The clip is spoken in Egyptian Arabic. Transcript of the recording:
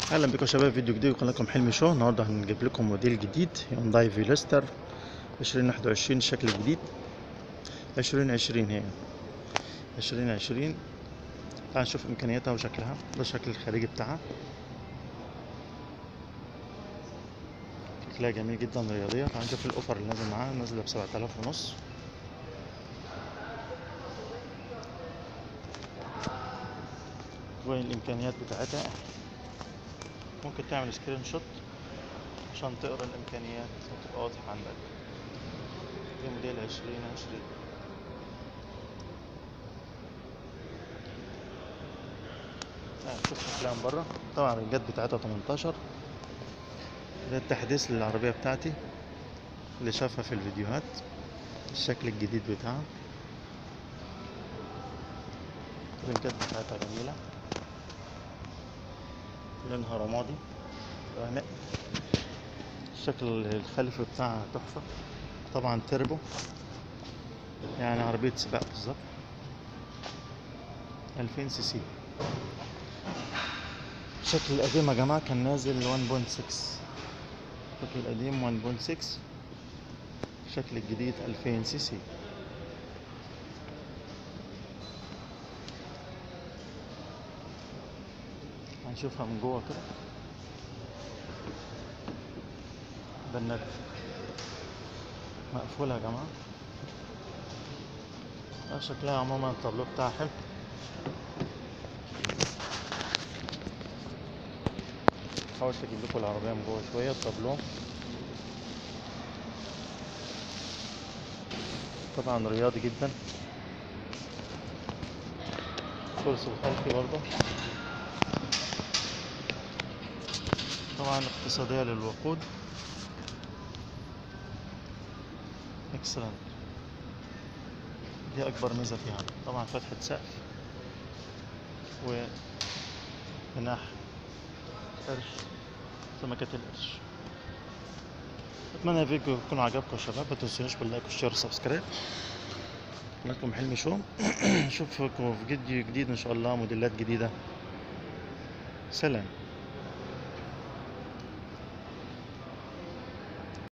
اهلا بكم يا شباب فيديو جديد قناتكم حلمي شو النهارده هنجيب لكم موديل جديد هيونداي فيلوستر 2021 الشكل الجديد 2020 هي 2020 تعال نشوف امكانياتها وشكلها ده الشكل الخارجي بتاعها شكلها جميل جدا رياضية تعال نشوف الاوفر اللي نازل معاها نازلة بسبعة آلاف ونص والامكانيات بتاعتها ممكن تعمل سكرين شوت عشان تقرا الامكانيات وتبقى واضحة عندك دي موديل عشرين عشرين شوف شكلها من بره طبعا الرنجات بتاعتها 18 ده التحديث للعربية بتاعتي اللي شافها في الفيديوهات الشكل الجديد بتاعها الرنجات بتاعتها جميلة لونها رمادي غامق الشكل الخلفي بتاعها تحفة طبعا تربو يعني عربية سباق بالظبط ألفين سي سي الشكل القديم يا جماعة كان نازل 1.6 الشكل القديم 1.6 الشكل الجديد 2000 سي سي هنشوفها من جوه كده بنات مقفولة يا جماعة ده شكلها عموما الطابلو بتاعها حلو حاولت اجيب لكم العربية من جوه شوية الطابلو طبعا رياضي جدا كرسي الخلفي برضه طبعا اقتصادية للوقود اكسلنت دي اكبر ميزة فيها طبعا فتحة سقف وجناح قرش سمكة القرش اتمنى الفيديو يكون عجبكم يا شباب ما تنسونوش باللايك والشير والسبسكرايب قناتكم حلمي شو اشوفكم في فيديو جديد ان شاء الله موديلات جديدة سلام